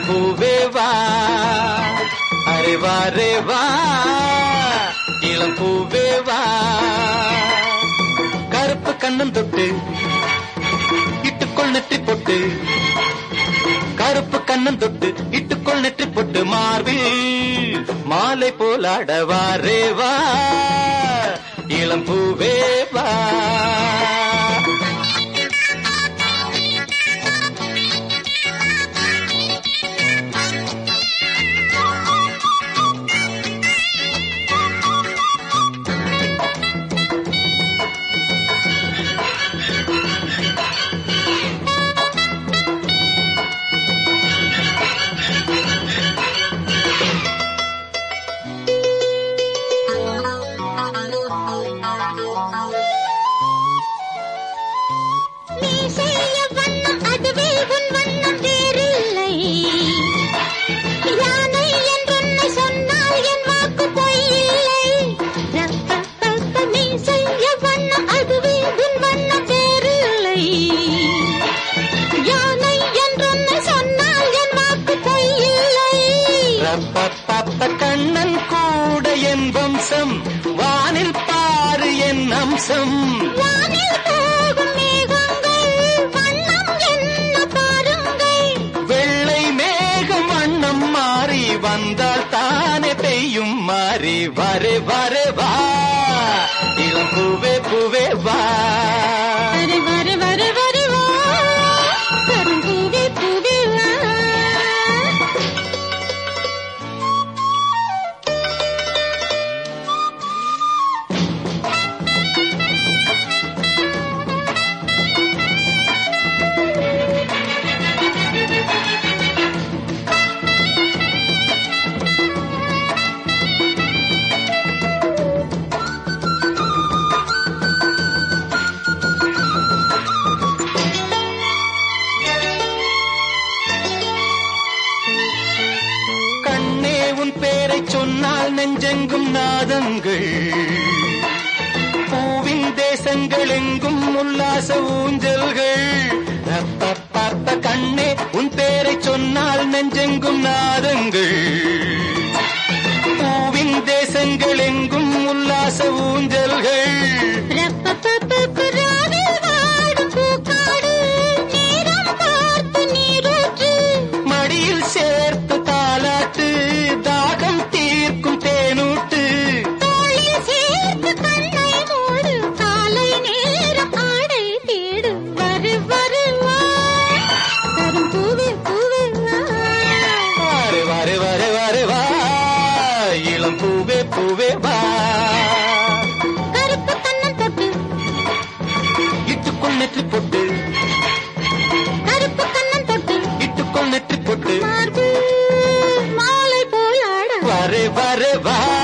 பூவே வா அரே வா ரே வா இளம் பூவே வா கருப்பு கண்ணம் தொட்டு இட்டுக்கொள் நெற்றி பொட்டு கருப்பு கண்ணம் தொட்டு இட்டுக்கொள் நெற்றி பொட்டு மார்பில் மாலை போலாடவா ரே வா இளம் பூவே வா நீ செய்ய வண்ணம் அதுவே உன் வண்ணம் வேறில்லை யானை என்றொன்னை சொன்னால் என் வாக்கு பொய்யில்லை ரப்பப்பப்ப நீ செய்ய வண்ணம் அதுவே உன் வண்ணம் வேறில்லை யானை என்றொன்னை சொன்னால் என் வாக்கு பொய்யில்லை ரப்பப்பப்ப கண்ணன் கூட என் வம்சம் வானில் பாரு என் அம்சம் வானில் போகும் மேகங்கள் வண்ணம் என்ன பாருங்கள் வெள்ளை மேகம் வண்ணம் மாறி வந்தால் தானே பெய்யும் மாறி வரே வரே வா இளம் பூவே பூவே வா வரு வரு வரு வரு வா கரும்பூவே பூவே வா கண்ணே உன் பேரை சொன்னால் நெஞ்செங்கும் நாதங்கள் பூவின் தேசங்கள் எங்கும் உல்லாச ஊஞ்சல்கள் ரப்பப்பப்ப கண்ணே உன் பேரை சொன்னால் நெஞ்செங்கும் நாதங்கள் பூவின் தேசங்கள் எங்கும் உல்லாச ஊஞ்சல்கள் ரப்பப்பப்ப ராவில் வாடும் பூக்காடு நேரம் பார்த்து நீரூற்று மடியில் சேர்த்து தாலாட்டு தாகம் தீர்க்கும் தேனூட்டு தோளில் சேர்த்து கண்ணை மூடு காலை நேரம் ஆடை தேடு வரு வரு வா கரும்பூவே பூவே வா வாரு வாரு வாரு வாரு வா இளம் பூவே பூவே வா கருப்பு கண்ணம் தொட்டு இட்டுக்குள் நெற்றி பொட்டு கருப்பு கண்ணம் தொட்டு இட்டுக்குள் நெற்றி பொட்டு மார்பு மாலை போல் ஆட வரே வரே வா